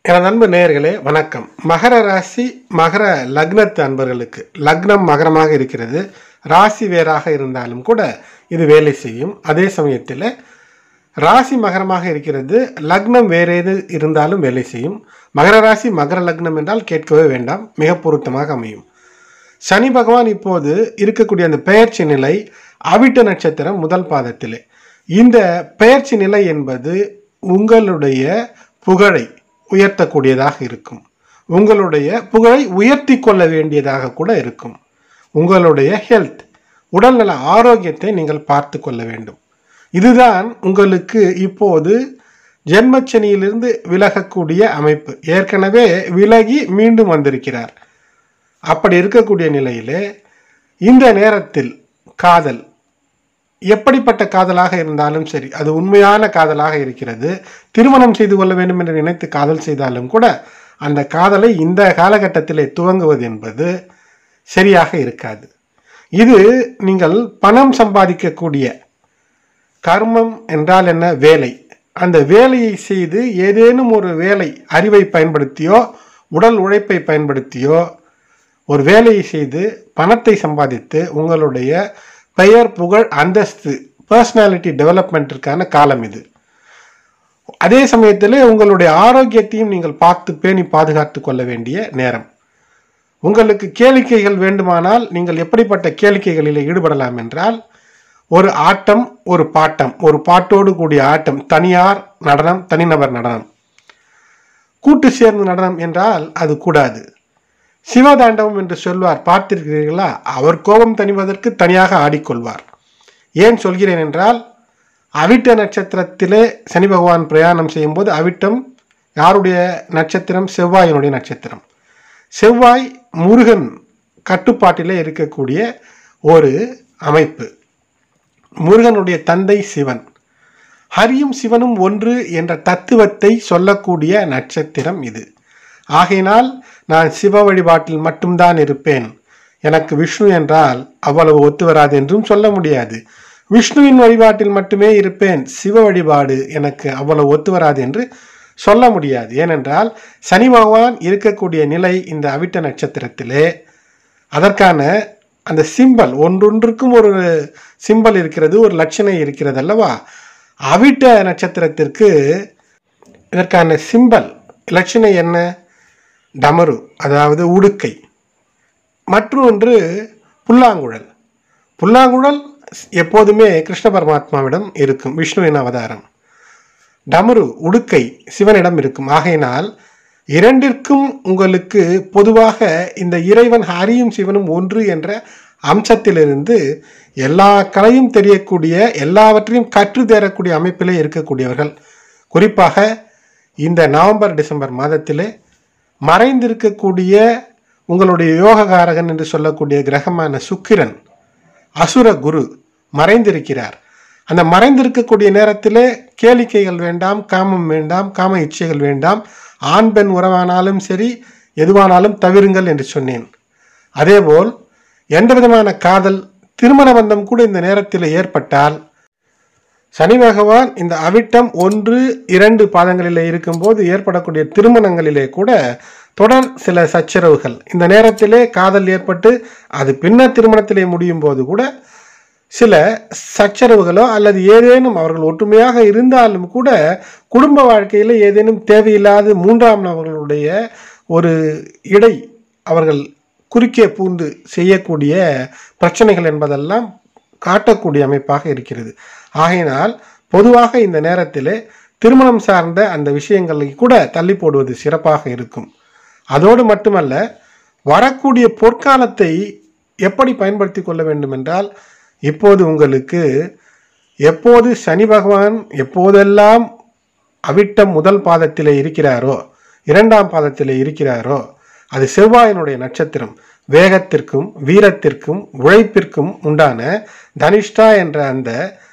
எனது அன்பு நேயர்களே வணக்கம் மகர ராசி மகர லக்னத்து அன்பர்களுக்கு லக்னம் மகரமாக இருக்கிறது ராசி வேறாக இருந்தாலும் கூட இது வேலை செய்யும் அதே சமயத்தில் ராசி மகரமாக இருக்கிறது லக்னம் வேற எது இருந்தாலும் வேலை செய்யும் மகர ராசி மகர லக்னம் என்றால் கேட்கவே வேண்டாம் மிக பொருத்தமாக அமையும் சனி பகவான் இப்போது இருக்கக்கூடிய அந்த பெயர்ச்சி நிலை அவிட்ட நட்சத்திரம் முதல் பாதத்திலே இந்த பெயர்ச்சி நிலை என்பது உங்களுடைய புகழை உயர்த்தக்கூடியதாக இருக்கும் உங்களுடைய புகழை உயர்த்தி கொள்ள வேண்டியதாக கூட இருக்கும் உங்களுடைய ஹெல்த் உடல்நல ஆரோக்கியத்தை நீங்கள் பார்த்து கொள்ள வேண்டும் இதுதான் உங்களுக்கு இப்போது ஜென்மச்சனியிலிருந்து விலகக்கூடிய அமைப்பு ஏற்கனவே விலகி மீண்டும் வந்திருக்கிறார் அப்படி இருக்கக்கூடிய நிலையிலே இந்த நேரத்தில் காதல் எப்படிப்பட்ட காதலாக இருந்தாலும் சரி அது உண்மையான காதலாக இருக்கிறது திருமணம் செய்து கொள்ள வேண்டும் என்று நினைத்து காதல் செய்தாலும் கூட அந்த காதலை இந்த காலகட்டத்திலே துவங்குவது என்பது சரியாக இருக்காது இது நீங்கள் பணம் சம்பாதிக்கக்கூடிய கர்மம் என்றால் என்ன வேலை அந்த வேலையை செய்து ஏதேனும் ஒரு வேலை அறிவை பயன்படுத்தியோ உடல் உழைப்பை பயன்படுத்தியோ ஒரு வேலையை செய்து பணத்தை சம்பாதித்து உங்களுடைய பெயர் புகழ் அந்தஸ்து பர்சனாலிட்டி டெவலப்மெண்ட்டிற்கான காலம் இது அதே சமயத்தில் உங்களுடைய ஆரோக்கியத்தையும் நீங்கள் பார்த்து பேணி பாதுகாத்து கொள்ள வேண்டிய நேரம் உங்களுக்கு கேளிக்கைகள் வேண்டுமானால் நீங்கள் எப்படிப்பட்ட கேளிக்கைகளில் ஈடுபடலாம் என்றால் ஒரு ஆட்டம் ஒரு பாட்டம் ஒரு பாட்டோடு கூடிய ஆட்டம் தனியார் நடனம் தனிநபர் நடனம் கூட்டு சேர்ந்து நடனம் என்றால் அது கூடாது சிவதாண்டவம் என்று சொல்வார் பார்த்திருக்கிறீர்களா அவர் கோபம் தணிவதற்கு தனியாக ஆடிக்கொள்வார் ஏன் சொல்கிறேன் என்றால் அவிட்ட நட்சத்திரத்திலே சனி பகவான் பிரயாணம் செய்யும்போது அவிட்டம் யாருடைய நட்சத்திரம் செவ்வாயினுடைய நட்சத்திரம் செவ்வாய் முருகன் கட்டுப்பாட்டிலே இருக்கக்கூடிய ஒரு அமைப்பு முருகனுடைய தந்தை சிவன் ஹரியும் சிவனும் ஒன்று என்ற தத்துவத்தை சொல்லக்கூடிய நட்சத்திரம் இது ஆகையினால் நான் சிவ வழிபாட்டில் மட்டும்தான் இருப்பேன் எனக்கு விஷ்ணு என்றால் அவ்வளவு ஒத்து வராது என்றும் சொல்ல முடியாது விஷ்ணுவின் வழிபாட்டில் மட்டுமே இருப்பேன் சிவ வழிபாடு எனக்கு அவ்வளவு ஒத்து வராது என்று சொல்ல முடியாது ஏனென்றால் சனி பகவான் இருக்கக்கூடிய நிலை இந்த அவிட்ட நட்சத்திரத்திலே அதற்கான அந்த சிம்பல் ஒன்றொன்றுக்கும் ஒரு சிம்பல் இருக்கிறது ஒரு லட்சணை இருக்கிறது அல்லவா அவிட்ட நட்சத்திரத்திற்கு இதற்கான சிம்பல் லட்சணை என்ன டமரு அதாவது உடுக்கை மற்றொன்று புல்லாங்குழல் புல்லாங்குழல் எப்போதுமே கிருஷ்ண பரமாத்மாவிடம் இருக்கும் விஷ்ணுவின் அவதாரம் டமரு உடுக்கை சிவனிடம் இருக்கும் ஆகையினால் இரண்டிற்கும் உங்களுக்கு பொதுவாக இந்த இறைவன் ஹரியும் சிவனும் ஒன்று என்ற அம்சத்திலிருந்து எல்லா கலையும் தெரியக்கூடிய எல்லாவற்றையும் கற்று தேரக்கூடிய அமைப்பிலே இருக்கக்கூடியவர்கள் குறிப்பாக இந்த நவம்பர் டிசம்பர் மாதத்திலே மறைந்திருக்கக்கூடிய உங்களுடைய யோககாரகன் என்று சொல்லக்கூடிய கிரகமான சுக்கிரன் அசுர குரு மறைந்திருக்கிறார் அந்த மறைந்திருக்கக்கூடிய நேரத்திலே கேளிக்கைகள் வேண்டாம் காமம் வேண்டாம் காம இச்சைகள் வேண்டாம் ஆண் பெண் உறவானாலும் சரி எதுவானாலும் தவிருங்கள் என்று சொன்னேன் அதேபோல் எந்த விதமான காதல் திருமண பந்தம் கூட இந்த நேரத்தில் ஏற்பட்டால் சனி பகவான் இந்த அவிட்டம் ஒன்று இரண்டு பாதங்களிலே இருக்கும்போது ஏற்படக்கூடிய திருமணங்களிலே கூட தொடர் சில சச்சரவுகள் இந்த நேரத்திலே காதல் ஏற்பட்டு அது பின்னர் திருமணத்திலே முடியும் போது கூட சில சச்சரவுகளோ அல்லது ஏதேனும் அவர்கள் ஒற்றுமையாக இருந்தாலும் கூட குடும்ப வாழ்க்கையில் ஏதேனும் தேவையில்லாத மூன்றாம் நபர்களுடைய ஒரு இடை அவர்கள் குறுக்கே பூந்து செய்யக்கூடிய பிரச்சனைகள் என்பதெல்லாம் காட்டக்கூடிய அமைப்பாக இருக்கிறது ஆகையினால் பொதுவாக இந்த நேரத்தில் திருமணம் சார்ந்த அந்த விஷயங்களை கூட தள்ளி போடுவது சிறப்பாக இருக்கும் அதோடு மட்டுமல்ல வரக்கூடிய பொற்காலத்தை எப்படி பயன்படுத்தி கொள்ள வேண்டும் என்றால் இப்போது உங்களுக்கு எப்போது சனி பகவான் எப்போதெல்லாம் அவிட்டம் முதல் பாதத்தில் இருக்கிறாரோ இரண்டாம் பாதத்தில் இருக்கிறாரோ அது செவ்வாயினுடைய நட்சத்திரம் வேகத்திற்கும் வீரத்திற்கும் உழைப்பிற்கும் உண்டான தனிஷ்டா என்ற அந்த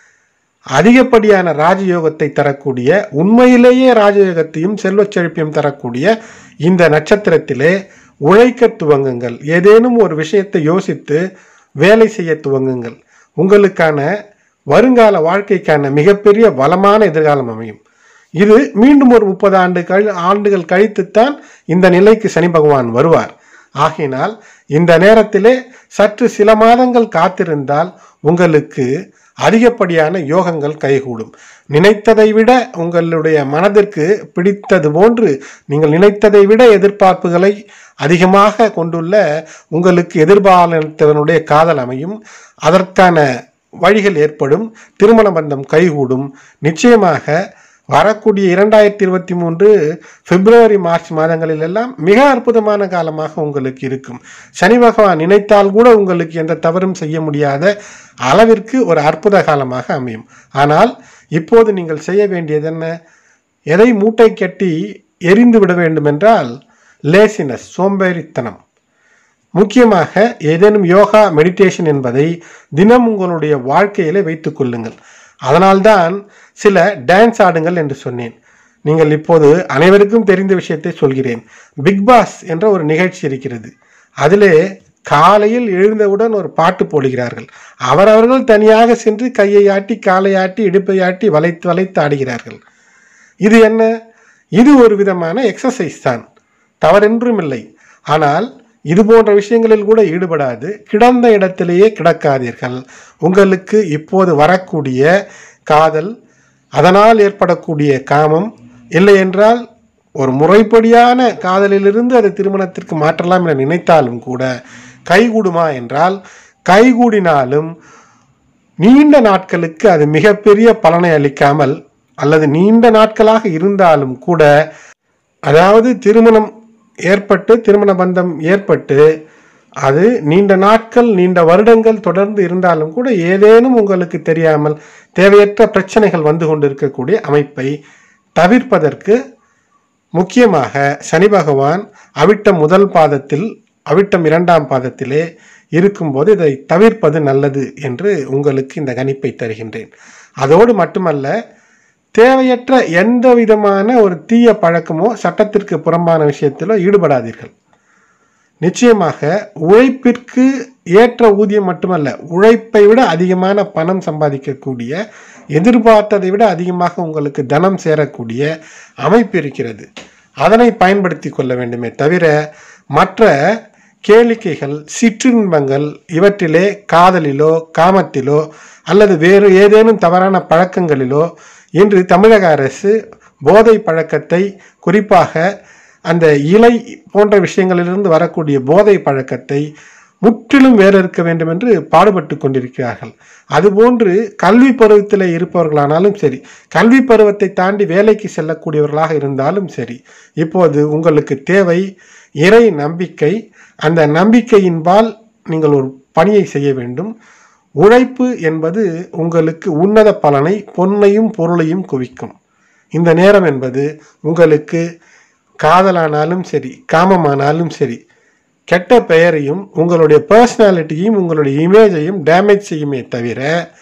அதிகப்படியான ராஜயோகத்தை தரக்கூடிய உண்மையிலேயே ராஜயோகத்தையும் செல்வச் செழிப்பையும் தரக்கூடிய இந்த நட்சத்திரத்திலே உழைக்க துவங்குங்கள் ஏதேனும் ஒரு விஷயத்தை யோசித்து வேலை செய்ய துவங்குங்கள் உங்களுக்கான வருங்கால வாழ்க்கைக்கான மிகப்பெரிய வளமான எதிர்காலம் அமையும் இது மீண்டும் ஒரு முப்பது ஆண்டு கழி ஆண்டுகள் கழித்துத்தான் இந்த நிலைக்கு சனி பகவான் வருவார் ஆகையினால் இந்த நேரத்திலே சற்று சில மாதங்கள் காத்திருந்தால் உங்களுக்கு அதிகப்படியான யோகங்கள் கைகூடும் நினைத்ததை விட உங்களுடைய மனதிற்கு பிடித்தது போன்று நீங்கள் நினைத்ததை விட எதிர்பார்ப்புகளை அதிகமாக கொண்டுள்ள உங்களுக்கு எதிர்பாலத்தவனுடைய காதல் அமையும் அதற்கான வழிகள் ஏற்படும் திருமண பந்தம் கைகூடும் நிச்சயமாக வரக்கூடிய இரண்டாயிரத்தி இருபத்தி மூன்று பிப்ரவரி மார்ச் மாதங்களில் எல்லாம் மிக அற்புதமான காலமாக உங்களுக்கு இருக்கும் சனி பகவான் நினைத்தால் கூட உங்களுக்கு எந்த தவறும் செய்ய முடியாத அளவிற்கு ஒரு அற்புத காலமாக அமையும் ஆனால் இப்போது நீங்கள் செய்ய வேண்டியது என்ன எதை மூட்டை கட்டி எரிந்து விட வேண்டும் என்றால் லேசினஸ் சோம்பேறித்தனம் முக்கியமாக ஏதேனும் யோகா மெடிடேஷன் என்பதை தினம் உங்களுடைய வாழ்க்கையிலே வைத்துக் கொள்ளுங்கள் அதனால்தான் சில டான்ஸ் ஆடுங்கள் என்று சொன்னேன் நீங்கள் இப்போது அனைவருக்கும் தெரிந்த விஷயத்தை சொல்கிறேன் பிக் பாஸ் என்ற ஒரு நிகழ்ச்சி இருக்கிறது அதிலே காலையில் எழுந்தவுடன் ஒரு பாட்டு போடுகிறார்கள் அவரவர்கள் தனியாக சென்று கையை ஆட்டி காலை ஆட்டி இடுப்பை ஆட்டி வளைத்து வளைத்து ஆடுகிறார்கள் இது என்ன இது ஒரு விதமான எக்ஸசைஸ் தான் தவறென்றும் இல்லை ஆனால் இது போன்ற விஷயங்களில் கூட ஈடுபடாது கிடந்த இடத்திலேயே கிடக்காதீர்கள் உங்களுக்கு இப்போது வரக்கூடிய காதல் அதனால் ஏற்படக்கூடிய காமம் இல்லை என்றால் ஒரு முறைப்படியான காதலிலிருந்து அதை திருமணத்திற்கு மாற்றலாம் என நினைத்தாலும் கூட கைகூடுமா என்றால் கைகூடினாலும் நீண்ட நாட்களுக்கு அது மிகப்பெரிய பலனை அளிக்காமல் அல்லது நீண்ட நாட்களாக இருந்தாலும் கூட அதாவது திருமணம் ஏற்பட்டு திருமண பந்தம் ஏற்பட்டு அது நீண்ட நாட்கள் நீண்ட வருடங்கள் தொடர்ந்து இருந்தாலும் கூட ஏதேனும் உங்களுக்கு தெரியாமல் தேவையற்ற பிரச்சனைகள் வந்து கொண்டிருக்கக்கூடிய அமைப்பை தவிர்ப்பதற்கு முக்கியமாக சனி பகவான் அவிட்டம் முதல் பாதத்தில் அவிட்டம் இரண்டாம் பாதத்திலே இருக்கும்போது இதை தவிர்ப்பது நல்லது என்று உங்களுக்கு இந்த கணிப்பை தருகின்றேன் அதோடு மட்டுமல்ல தேவையற்ற எந்த விதமான ஒரு தீய பழக்கமோ சட்டத்திற்கு புறம்பான விஷயத்திலோ ஈடுபடாதீர்கள் நிச்சயமாக உழைப்பிற்கு ஏற்ற ஊதியம் மட்டுமல்ல உழைப்பை விட அதிகமான பணம் சம்பாதிக்கக்கூடிய எதிர்பார்த்ததை விட அதிகமாக உங்களுக்கு தனம் சேரக்கூடிய அமைப்பு இருக்கிறது அதனை பயன்படுத்தி கொள்ள வேண்டுமே தவிர மற்ற கேளிக்கைகள் சிற்றின்பங்கள் இவற்றிலே காதலிலோ காமத்திலோ அல்லது வேறு ஏதேனும் தவறான பழக்கங்களிலோ இன்று தமிழக அரசு போதை பழக்கத்தை குறிப்பாக அந்த இலை போன்ற விஷயங்களிலிருந்து வரக்கூடிய போதை பழக்கத்தை முற்றிலும் வேற இருக்க வேண்டும் என்று பாடுபட்டு கொண்டிருக்கிறார்கள் அதுபோன்று கல்வி பருவத்தில் இருப்பவர்களானாலும் சரி கல்வி பருவத்தை தாண்டி வேலைக்கு செல்லக்கூடியவர்களாக இருந்தாலும் சரி இப்போது உங்களுக்கு தேவை இறை நம்பிக்கை அந்த நம்பிக்கையின்பால் நீங்கள் ஒரு பணியை செய்ய வேண்டும் உழைப்பு என்பது உங்களுக்கு உன்னத பலனை பொன்னையும் பொருளையும் குவிக்கும் இந்த நேரம் என்பது உங்களுக்கு காதலானாலும் சரி காமமானாலும் சரி கெட்ட பெயரையும் உங்களுடைய பர்சனாலிட்டியையும் உங்களுடைய இமேஜையும் டேமேஜ் செய்யுமே தவிர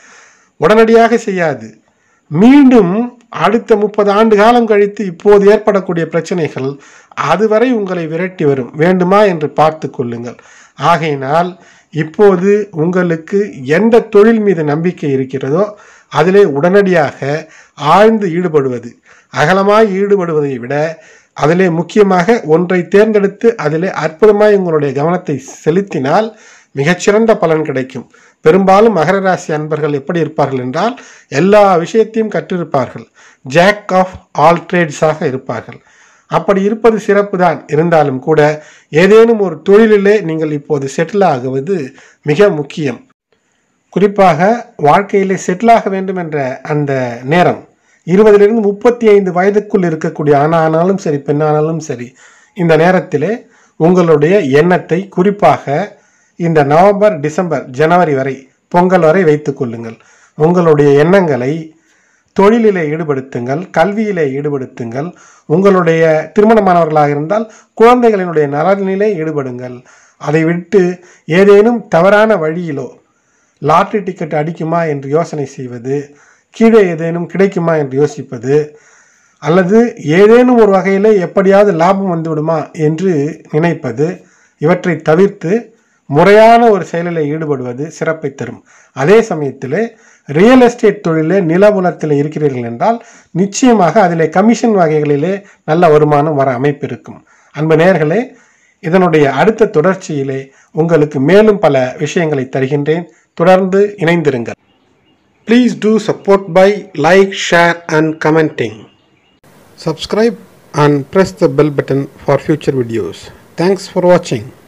உடனடியாக செய்யாது மீண்டும் அடுத்த முப்பது ஆண்டு காலம் கழித்து இப்போது ஏற்படக்கூடிய பிரச்சனைகள் அதுவரை உங்களை விரட்டி வரும் வேண்டுமா என்று பார்த்து கொள்ளுங்கள் ஆகையினால் இப்போது உங்களுக்கு எந்த தொழில் மீது நம்பிக்கை இருக்கிறதோ அதிலே உடனடியாக ஆழ்ந்து ஈடுபடுவது அகலமாய் ஈடுபடுவதை விட அதிலே முக்கியமாக ஒன்றை தேர்ந்தெடுத்து அதிலே அற்புதமாய் உங்களுடைய கவனத்தை செலுத்தினால் மிகச்சிறந்த பலன் கிடைக்கும் பெரும்பாலும் மகர ராசி அன்பர்கள் எப்படி இருப்பார்கள் என்றால் எல்லா விஷயத்தையும் கற்றிருப்பார்கள் ஜாக் ஆஃப் ஆல் ட்ரேட்ஸாக இருப்பார்கள் அப்படி இருப்பது சிறப்பு தான் இருந்தாலும் கூட ஏதேனும் ஒரு தொழிலிலே நீங்கள் இப்போது செட்டில் ஆகுவது மிக முக்கியம் குறிப்பாக வாழ்க்கையிலே செட்டில் ஆக வேண்டும் என்ற அந்த நேரம் இருபதிலிருந்து முப்பத்தி ஐந்து வயதுக்குள் இருக்கக்கூடிய ஆணானாலும் சரி பெண்ணானாலும் சரி இந்த நேரத்திலே உங்களுடைய எண்ணத்தை குறிப்பாக இந்த நவம்பர் டிசம்பர் ஜனவரி வரை பொங்கல் வரை வைத்துக் கொள்ளுங்கள் உங்களுடைய எண்ணங்களை தொழிலிலே ஈடுபடுத்துங்கள் கல்வியிலே ஈடுபடுத்துங்கள் உங்களுடைய திருமணமானவர்களாக இருந்தால் குழந்தைகளினுடைய நலனிலே ஈடுபடுங்கள் அதை விட்டு ஏதேனும் தவறான வழியிலோ லாட்ரி டிக்கெட் அடிக்குமா என்று யோசனை செய்வது கீழே ஏதேனும் கிடைக்குமா என்று யோசிப்பது அல்லது ஏதேனும் ஒரு வகையிலே எப்படியாவது லாபம் வந்துவிடுமா என்று நினைப்பது இவற்றை தவிர்த்து முறையான ஒரு செயலில் ஈடுபடுவது சிறப்பை தரும் அதே சமயத்தில் ரியல் எஸ்டேட் தொழிலே நிலபுலத்தில் இருக்கிறீர்கள் என்றால் நிச்சயமாக அதிலே கமிஷன் வகைகளிலே நல்ல வருமானம் வர அமைப்பு இருக்கும் அன்பு நேயர்களே இதனுடைய அடுத்த தொடர்ச்சியிலே உங்களுக்கு மேலும் பல விஷயங்களை தருகின்றேன் தொடர்ந்து இணைந்திருங்கள் please to support by like share and commenting subscribe and press the bell button for future videos thanks for watching